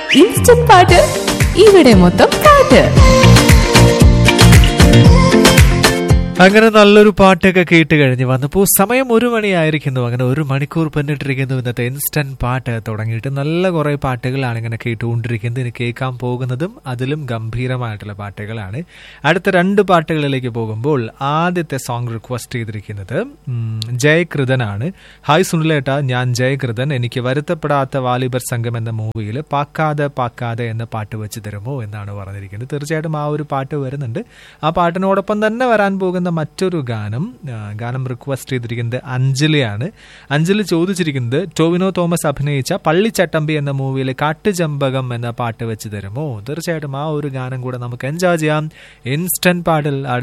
instant പാട്ട് ഇവിടെ മൊത്തം പാട്ട് അങ്ങനെ നല്ലൊരു പാട്ടൊക്കെ കേട്ട് കഴിഞ്ഞ് വന്നപ്പോൾ സമയം ഒരു മണിയായിരിക്കുന്നു അങ്ങനെ ഒരു മണിക്കൂർ പിന്നിട്ടിരിക്കുന്നു ഇന്നത്തെ ഇൻസ്റ്റന്റ് പാട്ട് തുടങ്ങിയിട്ട് നല്ല കുറെ പാട്ടുകളാണ് ഇങ്ങനെ കേട്ടുകൊണ്ടിരിക്കുന്നത് ഇനി കേൾക്കാൻ പോകുന്നതും അതിലും ഗംഭീരമായിട്ടുള്ള പാട്ടുകളാണ് അടുത്ത രണ്ട് പാട്ടുകളിലേക്ക് പോകുമ്പോൾ ആദ്യത്തെ സോങ് റിക്വസ്റ്റ് ചെയ്തിരിക്കുന്നത് ഉം, ജയകൃതനാണ് ഹായ് സുനിലേട്ട ഞാൻ ജയകൃതൻ എനിക്ക് വരുത്തപ്പെടാത്ത വാലിബർ സംഘം എന്ന മൂവിയിൽ പാക്കാതെ പാക്കാതെ എന്ന പാട്ട് വെച്ച് തരുമോ എന്നാണ് പറഞ്ഞിരിക്കുന്നത് തീർച്ചയായിട്ടും ആ ഒരു പാട്ട് വരുന്നുണ്ട് ആ പാട്ടിനോടൊപ്പം തന്നെ വരാൻ പോകുന്ന മറ്റൊരു ഗാനം ആ, ഗാനം റിക്വസ്റ്റ് ചെയ്തിരിക്കുന്നത് അഞ്ജലിയാണ് അഞ്ജലി ചോദിച്ചിരിക്കുന്നത് ടോവിനോ തോമസ് അഭിനയിച്ച പള്ളിച്ചട്ടമ്പി എന്ന മൂവിയിലെ കാട്ടുചമ്പകം എന്ന പാട്ട് വെച്ച് തരുമോ തീർച്ചയായിട്ടും ആ ഒരു ഗാനം കൂടെ നമുക്ക് എൻജോയ് ചെയ്യാം ഇൻസ്റ്റന്റ് പാട്ടിൽ